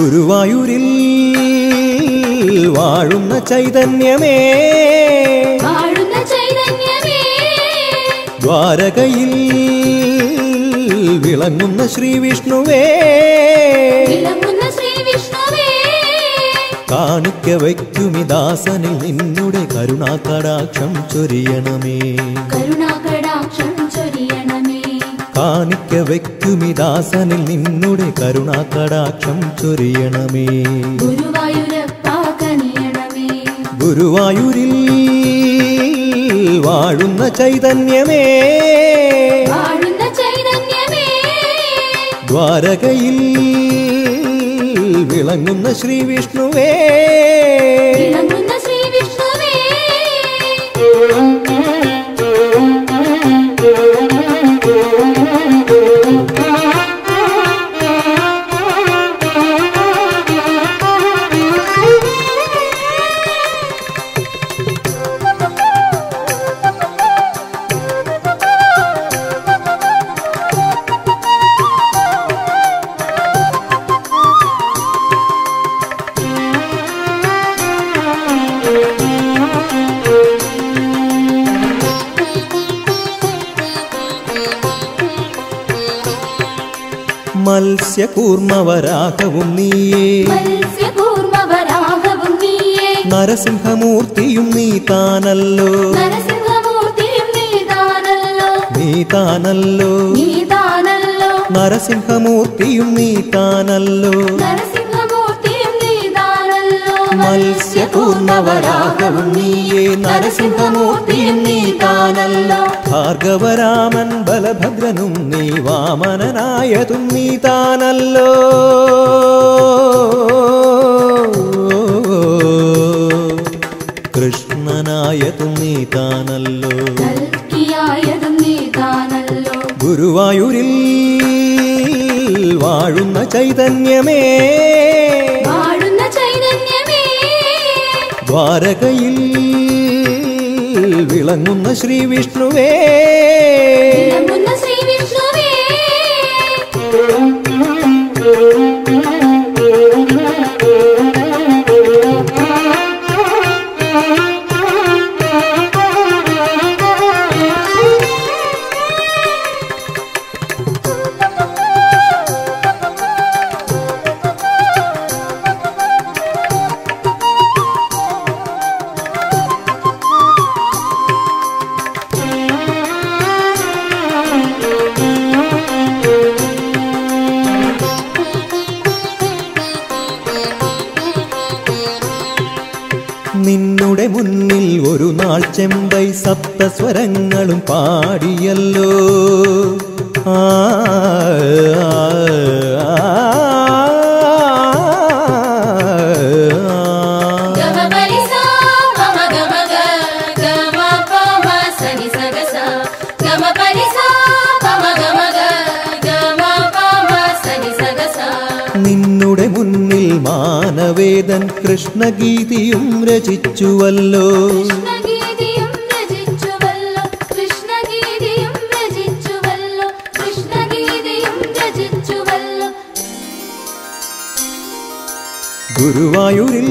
ഗുരുവായൂരിൽ വാഴുന്ന ചൈതന്യമേ വാഴുന്ന ചൈതന്യമേ ദ്വാരകയിൽ വിളങ്ങുന്ന ശ്രീവിഷ്ണുവേ വിളങ്ങുന്ന ശ്രീ വിഷ്ണുവേ കാണിക്ക വയ്ക്കുമിദാസനിൽ നിന്നുടെ കരുണാകടാക്ഷം ചൊരിയണമേ കരുണാകടാക്ഷം ചൊരിയണമേ കാണിക്ക വയ്ക്കുമിദാസനിൽ നിന്നുടെ കരുണാകടാക്ഷം ചൊരിയണമേ ഗുരുവായൂരപ്പ കനിയണമേ ഗുരുവായൂരിൽ വാഴുന്ന ചൈതന്യമേ വാഴുന്ന ചൈതന്യമേ ദ്വാരകയിൽ വിളങ്ങുന്ന ശ്രീവിഷ്ണുവേ വിളങ്ങുന്ന ശ്രീ വിഷ്ണുവേ മത്സ്യകൂർമ്മവരാഹവും നീയേ മത്സ്യകൂർമ്മവരാഹവും നീയേ നരസിംഹമൂർത്തിയും നീ താനല്ലോ നരസിംഹമൂർത്തിയും നീതാനല്ലോ നീ താനല്ലോ നീതാനല്ലോ നരസിംഹമൂർത്തിയും നീ താനല്ലോ നരസിംഹമൂർത്തിയും നീതാനല്ലോ മത്സ്യകൂർമ്മവരാഹവും നീയേ നരസിംഹമൂർത്തിയും നീ താനല്ലോ ഭാർഗവരാമൻ ബലഭദ്രനും നീ വാമനനായതും നീ താനല്ലോ കൃഷ്ണനായതും നീ താനല്ലോ കൽക്കിയായതും നീതാനല്ലോ ഗുരുവായൂരിൽ വാഴുന്ന ചൈതന്യമേ വാഴുന്ന ചൈതന്യമേ ദ്വാരകയിൽ വിളങ്ങുന്ന ശ്രീവിഷ്ണുവേ വിളങ്ങുന്ന ശ്രീ വിഷ്ണുവേ നിന്നുടെ മുന്നിൽ ഒരു നാൾ ചെമ്പൈ സപ്തസ്വരങ്ങളും പാടിയല്ലോ ആ, ഗമ പരിസ മമ ഗമ ഗ ഗമ പമ സനി സഗസ ഗമ പരിസ മമ ഗമ ഗ ഗമ പമ സനി സഗസ നിന്നുടെ മുന്നിൽ മാനവേദൻ കൃഷ്ണഗീതിയും രചിച്ചുവല്ലോ കൃഷ്ണഗീതിയും രചിച്ചുവല്ലോ കൃഷ്ണഗീതിയും രചിച്ചുവല്ലോ കൃഷ്ണഗീതിയും രചിച്ചുവല്ലോ ഗുരുവായൂരിൽ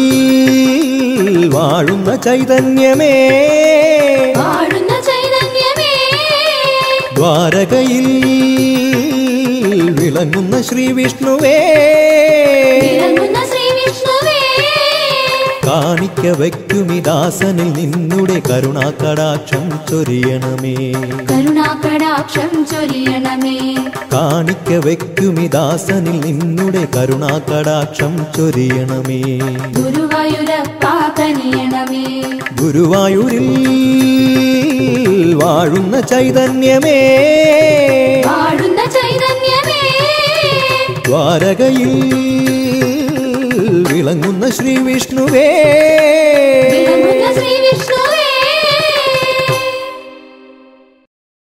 വാഴുന്ന ചൈതന്യമേ വാഴുന്ന ചൈതന്യമേ ദ്വാരകയിൽ വിളങ്ങുന്ന ശ്രീവിഷ്ണുവേ വിളങ്ങുന്ന ശ്രീ വിഷ്ണുവേ കാണിക്ക വയ്ക്കുമിദാസനിൽ നിന്നുടെ കരുണാകടാക്ഷം ചൊരിയണമേ കരുണാകടാക്ഷം ചൊരിയണമേ കാണിക്ക വയ്ക്കുമിദാസനിൽ നിന്നുടെ കരുണാകടാക്ഷം ചൊരിയണമേ ഗുരുവായൂരപ്പ കനിയണമേ ഗുരുവായൂരിൽ വാഴുന്ന ചൈതന്യമേ വാഴുന്ന ചൈതന്യമേ ദ്വാരകയിൽ വിളങ്ങുന്ന ശ്രീവിഷ്ണുവേ വിളങ്ങുന്ന ശ്രീ വിഷ്ണു